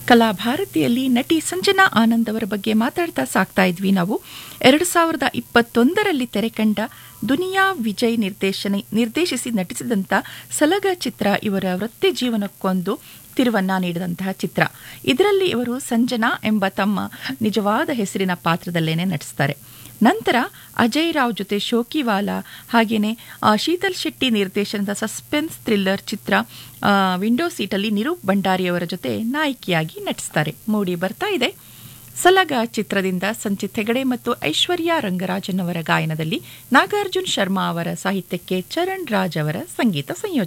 ಕಲಾಭಾರತಿಯಲ್ಲಿ ನಟಿ ಸಂಜನಾ ಆನಂದ್ ಅವರ ಬಗ್ಗೆ ಮಾತಾಡ್ತಾ ಸಾಕ್ತಾ ಇದ್ವಿ ನಾವು ಎರಡು ಸಾವಿರದ ಇಪ್ಪತ್ತೊಂದರಲ್ಲಿ ತೆರೆಕಂಡ ದುನಿಯಾ ವಿಜಯ್ ನಿರ್ದೇಶನ ನಿರ್ದೇಶಿಸಿ ನಟಿಸಿದಂಥ ಸಲಗ ಚಿತ್ರ ಇವರ ವೃತ್ತಿ ಜೀವನಕ್ಕೊಂದು ತಿರುವನ್ನ ನೀಡಿದಂತಹ ಚಿತ್ರ ಇದರಲ್ಲಿ ಇವರು ಸಂಜನಾ ಎಂಬ ತಮ್ಮ ನಿಜವಾದ ಹೆಸರಿನ ಪಾತ್ರದಲ್ಲೇನೆ ನಟಿಸ್ತಾರೆ ನಂತರ ಅಜಯ್ ರಾವ್ ಜೊತೆ ಶೋಕಿವಾಲಾ ಹಾಗೆಯೇ ಶೀತಲ್ ಶೆಟ್ಟಿ ನಿರ್ದೇಶನದ ಸಸ್ಪೆನ್ಸ್ ಥ್ರಿಲ್ಲರ್ ಚಿತ್ರ ಆ, ವಿಂಡೋ ಸೀಟಲ್ಲಿ ನಿರೂಪ್ ಭಂಡಾರಿಯವರ ಜೊತೆ ನಾಯಕಿಯಾಗಿ ನಟಿಸ್ತಾರೆ ಮೂಡಿ ಬರ್ತಾ ಇದೆ ಸಲಗ ಚಿತ್ರದಿಂದ ಸಂಚಿತ್ ಹೆಗಡೆ ಮತ್ತು ಐಶ್ವರ್ಯ ರಂಗರಾಜನ್ ಅವರ ಗಾಯನದಲ್ಲಿ ನಾಗಾರ್ಜುನ್ ಶರ್ಮಾ ಅವರ ಸಾಹಿತ್ಯಕ್ಕೆ ಚರಣ್ ರಾಜ್ ಅವರ ಸಂಗೀತ ಸಂಯೋಜನೆ